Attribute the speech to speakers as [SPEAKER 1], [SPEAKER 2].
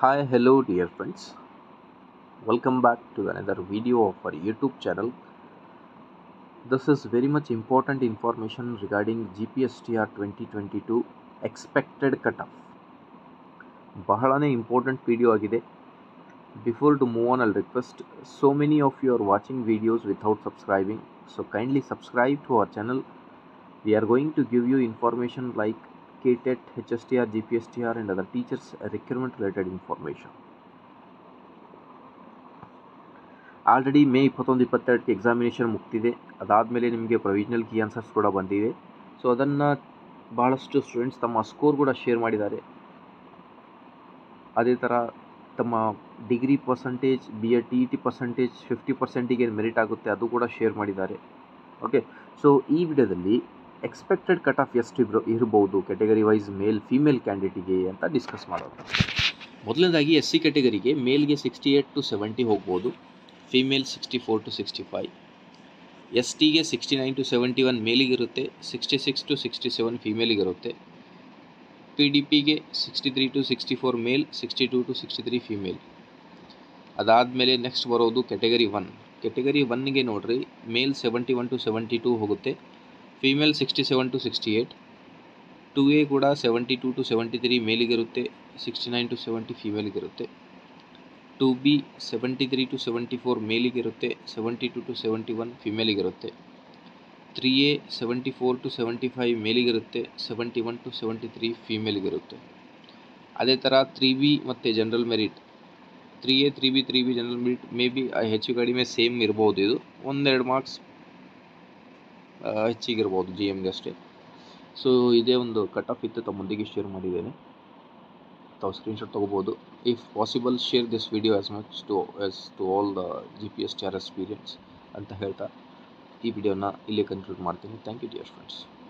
[SPEAKER 1] Hi, hello, dear friends. Welcome back to another video of our YouTube channel. This is very much important information regarding GPSTR 2022 expected cutoff. ಬಹಳನೇ important video ಆಗಿದೆ before to move on I'll request so many of you are watching videos without subscribing so kindly subscribe to our channel we are going to give you information like KTET, HSTR, GPSTR and other teachers requirement related information. Already May ಇಪ್ಪತ್ತೊಂದು ಇಪ್ಪತ್ತೆರಡಕ್ಕೆ examination ಮುಗ್ತಿದೆ ಅದಾದಮೇಲೆ ನಿಮಗೆ provisional key answers ಕೂಡ ಬಂದಿವೆ so ಅದನ್ನು ಭಾಳಷ್ಟು students ತಮ್ಮ score ಕೂಡ ಶೇರ್ ಮಾಡಿದ್ದಾರೆ ಅದೇ ಥರ ತಮ್ಮ degree percentage B A T E T percentage fifty ಪರ್ಸೆಂಟಿಗೆ ಏನು ಮೆರಿಟ್ ಆಗುತ್ತೆ ಅದು ಕೂಡ ಶೇರ್ ಮಾಡಿದ್ದಾರೆ ಓಕೆ ಸೊ ಈ ವಿಡಿಯೋದಲ್ಲಿ ಎಕ್ಸ್ಪೆಕ್ಟೆಡ್ ಕಟ್ ಆಫ್ ಎಷ್ಟು ಇಬ್ರು ಇರ್ಬೋದು ಕೆಟಗರಿ ವೈಸ್ ಮೇಲ್ ಫೀಮೇಲ್ ಕ್ಯಾಂಡಿಡೇಟಿಗೆ ಅಂತ ಡಿಸ್ಕಸ್ ಮಾಡೋದು ಮೊದಲನೇದಾಗಿ ಎಸ್ ಸಿ ಕೆಟಗರಿಗೆ ಮೇಲ್ಗೆ ಸಿಕ್ಸ್ಟಿ ಏಯ್ಟ್ ಟು ಸೆವೆಂಟಿ ಹೋಗ್ಬೋದು female sixty four to sixty five S ಟಿಗೆ sixty nine to seventy one ಮೇಲಿಗಿರುತ್ತೆ sixty six to sixty seven ಫೀಮೇಲಿಗಿರುತ್ತೆ ಪಿ ಡಿ ಪಿಗೆ sixty three to sixty four male sixty two to sixty three female ಅದಾದಮೇಲೆ next ಬರೋದು category one category ಒನ್ಗೆ ನೋಡ್ರಿ male seventy one to seventy two ಹೋಗುತ್ತೆ female sixty seven to sixty eight two A ಕೂಡ seventy two to seventy three ಮೇಲಿಗಿರುತ್ತೆ sixty nine to seventy ಫೀಮೇಲಿಗಿರುತ್ತೆ two B seventy three to seventy four ಮೇಲಿಗಿರುತ್ತೆ seventy two to seventy one ಫಿಮೇಲಿಗಿರುತ್ತೆ three A seventy four to seventy five ಮೇಲಿಗಿರುತ್ತೆ seventy one to seventy three ಫೀಮೇಲಿಗಿರುತ್ತೆ ಅದೇ ಥರ three B ಮತ್ತು general merit three A three B three B general merit maybe ಹೆಚ್ಚು ಕಡಿಮೆ same ಇರ್ಬೋದು ಇದು ಒಂದೆರಡು ಮಾರ್ಕ್ಸ್ ಹೆಚ್ಚಿಗಿರ್ಬೋದು ಜಿ ಎಮ್ಗೆ ಅಷ್ಟೇ ಸೊ ಇದೇ ಒಂದು ಕಟ್ ಆಫ್ ಇತ್ತು ತಮ್ಮೊಂದಿಗೆ ಶೇರ್ ಮಾಡಿದ್ದೇನೆ ತಾವು ಸ್ಕ್ರೀನ್ಶಾಟ್ ತೊಗೋಬೋದು if possible share this video as much to as to all the G P S T R experience ಅಂತ ಹೇಳ್ತಾ ಈ ವಿಡಿಯೋನ ಇಲ್ಲೇ ಕನ್ಕ್ಲೂಡ್ ಮಾಡ್ತೀನಿ ಥ್ಯಾಂಕ್ ಯು ಡಿಯರ್ ಫ್ರೆಂಡ್ಸ್